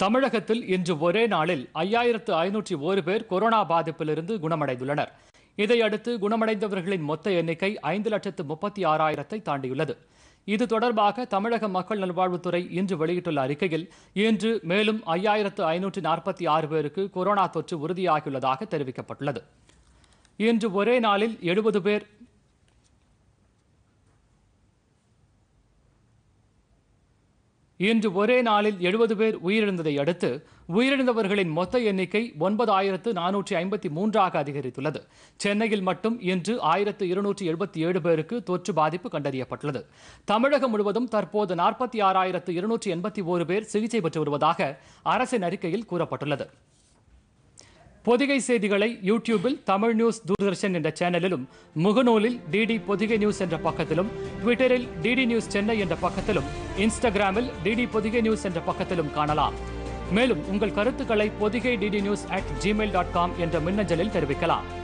தமிழகத்தில் இன்று ஒரே நாளில் ஐயாயிரத்து ஐநூற்றி ஒரு பேர் கொரோனா பாதிப்பிலிருந்து குணமடைந்துள்ளனர் இதையடுத்து குணமடைந்தவர்களின் மொத்த எண்ணிக்கை ஐந்து லட்சத்து முப்பத்தி ஆறாயிரத்தை தாண்டியுள்ளது இது தொடர்பாக தமிழக மக்கள் நல்வாழ்வுத்துறை இன்று வெளியிட்டுள்ள அறிக்கையில் இன்று மேலும் ஐயாயிரத்து ஐநூற்று நாற்பத்தி ஆறு பேருக்கு கொரோனா தொற்று உறுதியாகியுள்ளதாக தெரிவிக்கப்பட்டுள்ளது இன்று ஒரே நாளில் எழுபது பேர் இன்று ஒரே நாளில் எழுபது பேர் உயிரிழந்ததை அடுத்து உயிரிழந்தவர்களின் மொத்த எண்ணிக்கை ஒன்பதாயிரத்து நானூற்றி ஐம்பத்தி மூன்றாக அதிகரித்துள்ளது சென்னையில் மட்டும் இன்று ஆயிரத்து இருநூற்றி எழுபத்தி ஏழு பேருக்கு தொற்று பாதிப்பு கண்டறியப்பட்டுள்ளது தமிழகம் முழுவதும் தற்போது நாற்பத்தி ஆறாயிரத்து இருநூற்றி எண்பத்தி ஓரு பேர் சிகிச்சை பெற்று வருவதாக அரசின் அறிக்கையில் கூறப்பட்டுள்ளது பொதிகை செய்திகளை யூடியூபில் தமிழ் நியூஸ் தூர்தர்ஷன் என்ற சேனலிலும் முகநூலில் டிடி பொதிகை நியூஸ் என்ற பக்கத்திலும் ட்விட்டரில் டிடி நியூஸ் சென்னை என்ற பக்கத்திலும் இன்ஸ்டாகிராமில் டிடி பொதிகை நியூஸ் என்ற பக்கத்திலும் காணலாம் மேலும் உங்கள் கருத்துக்களை Podhigai DD news at Gmail dot com என்ற மின்னஞ்சலில் தெரிவிக்கலாம்